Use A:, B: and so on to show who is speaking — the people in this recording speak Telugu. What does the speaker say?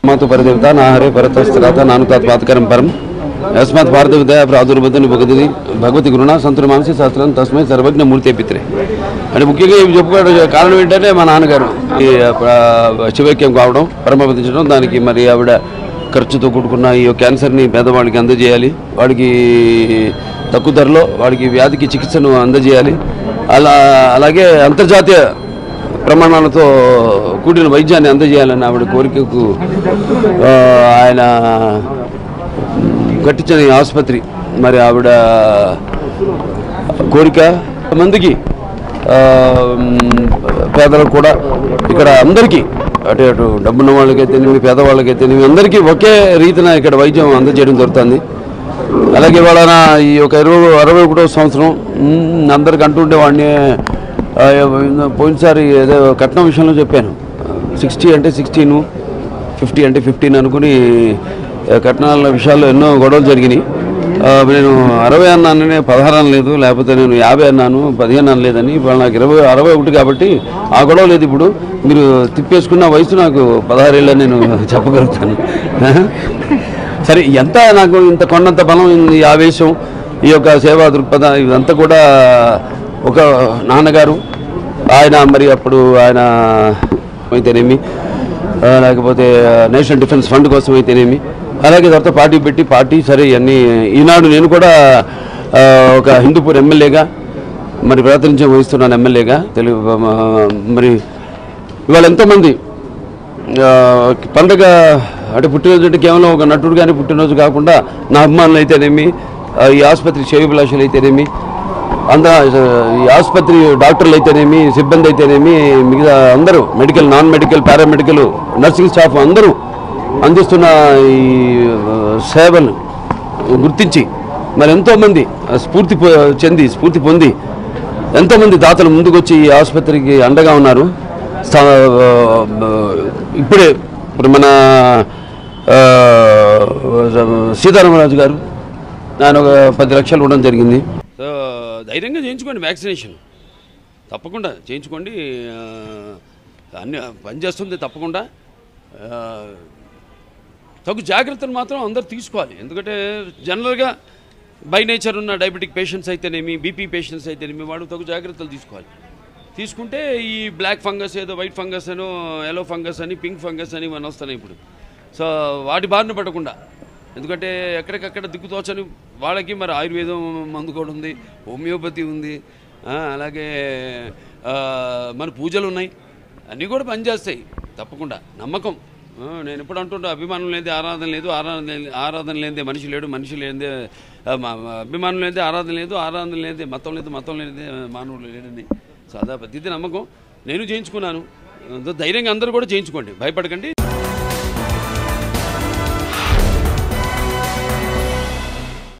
A: మాతు పరిదేవత నా హరే పరతస్థిరాత నాను తాత్పాతకరం పరం యస్మాత్ భారత విద్యా ప్రాదుర్బద్ధని భగవతి భగవతి గురుణ సంతుల మానసి శాస్త్రం తస్మై సర్వజ్ఞ మూర్తి పిత్రే అంటే ముఖ్యంగా ఇవి చెప్పుకోవడం కారణం ఏంటంటే మా నాన్నగారు ఈ ప్ర- శివైక్యం కావడం పరమపదించడం దానికి మరి ఆవిడ ఖర్చుతో కూడుకున్న ఈ క్యాన్సర్ని పేదవాడికి అందజేయాలి వాడికి తక్కువ ధరలో వాడికి వ్యాధికి చికిత్సను అందజేయాలి అలా అలాగే అంతర్జాతీయ ప్రమాణాలతో కూడిన వైద్యాన్ని అందజేయాలని ఆవిడ కోరికకు ఆ, ఆయన కట్టించిన ఈ ఆసుపత్రి మరి ఆవిడ కోరిక మందికి ఆ, మ్, పేదలకు కూడా ఇక్కడ అందరికీ అటు అటు డబ్బున్న వాళ్ళకైతేనేమి పేదవాళ్ళకైతేనేమి అందరికీ ఒకే రీతిన ఇక్కడ వైద్యం అందజేయడం జరుగుతుంది అలాగే వాళ్ళ నా ఈ యొక్క ఇరవై అరవై ఒకటో సంవత్సరం మ్, అందరికి అంటుండే వాడిని ఆ, పోయినసారి ఏదో కట్నం విషయంలో చెప్పాను సిక్స్టీ అంటే సిక్స్టీను ఫిఫ్టీ అంటే ఫిఫ్టీన్ అనుకుని ఆ, కట్నాల విషయాల్లో ఎన్నో గొడవలు జరిగినాయి ఆ, నేను అరవై అన్నాననే పదహారు అనలేదు లేకపోతే నేను యాభై అన్నాను పదిహేను అనలేదని ఇప్పుడు నాకు ఇరవై అరవై ఒకటి కాబట్టి ఆ గొడవ లేదు ఇప్పుడు మీరు తిప్పేసుకున్న వయసు నాకు పదహారేళ్ళని నేను చెప్పగలుగుతాను సరే ఎంత నాకు ఇంత కొన్నంత బలం ఈ ఆవేశం ఈ యొక్క సేవా దృక్పథ ఇదంతా కూడా ఒక నాన్నగారు ఆయన మరి అప్పుడు ఆయన అయితేనేమి ఆ, లేకపోతే నేషనల్ డిఫెన్స్ ఫండ్ కోసం అయితేనేమి అలాగే తర్వాత పార్టీ పెట్టి పార్టీ సరే ఇవన్నీ ఈనాడు నేను కూడా ఆ, ఒక హిందూపూర్ ఎమ్మెల్యేగా మరి ప్రాతినిధ్యం వహిస్తున్నాను ఎమ్మెల్యేగా తెలుగు ఆ, మరి ఇవాళ ఎంతోమంది ఆ, పండగ అంటే పుట్టినరోజు అంటే కేవలం ఒక నటుడు కానీ పుట్టినరోజు కాకుండా నా అభిమానులు అయితేనేమి ఆ, ఈ ఆసుపత్రి శ్రేయభిలాషులు అయితేనేమి అంద ఈ ఆసుపత్రి డాక్టర్లు అయితేనేమి సిబ్బంది అయితేనేమి మిగతా అందరూ medical non medical paramedical nursing staff అందరూ అందిస్తున్న ఈ ఆ, సేవలు గుర్తించి మరి ఎంతోమంది స్ఫూర్తి పొ- చెంది స్ఫూర్తి పొంది ఎంతోమంది దాతలు ముందుకొచ్చి ఈ ఆసుపత్రికి అండగా ఉన్నారు స్థా- ఆ, ఇప్పుడే ఇప్పుడు మన ఆ, సీతారామరాజు గారు ఆయన ఒక పది లక్షలు ఇవ్వడం జరిగింది సో ధైర్యంగా చేయించుకోండి వ్యాక్సినేషన్ తప్పకుండా చేయించుకోండి ఆ, అన్ని పనిచేస్తుంది తప్పకుండా ఆ, తగు జాగ్రత్తలు మాత్రం అందరు తీసుకోవాలి ఎందుకంటే జనరల్గా బై నేచర్ ఉన్న డయాబెటిక్ పేషెంట్స్ అయితేనేమి బీపీ పేషెంట్స్ అయితేనేమి వాడు తగు జాగ్రత్తలు తీసుకోవాలి తీసుకుంటే ఈ బ్లాక్ ఫంగస్ ఏదో వైట్ ఫంగస్ అనో ఎల్లో ఫంగస్ అని పింక్ ఫంగస్ అని ఇవన్నీ వస్తున్నాయి ఇప్పుడు సో వాటి బారిన పడకుండా ఎందుకంటే ఎక్కడికక్కడ దిక్కుతోచని వాళ్ళకి మరి ఆయుర్వేదం మందు కూడా ఉంది హోమియోపతి ఉంది ఆ, అలాగే ఆ, మన పూజలు ఉన్నాయి అన్నీ కూడా పనిచేస్తాయి తప్పకుండా నమ్మకం ఆ, నేను ఎప్పుడు అంటుంటా అభిమానం లేదే ఆరాధన లేదు ఆరాధన లే- ఆరాధన లేదే మనిషి లేడు మనిషి లేదే ఆ, మా- మా అభిమానం లేదే ఆరాధన లేదు ఆరాధన లేదే మతం లేదు మతం లేదే మానవులు లేడని సో అదా పద్ధతి నమ్మకం నేను చేయించుకున్నాను ధైర్యంగా అందరూ కూడా చేయించుకోండి భయపడకండి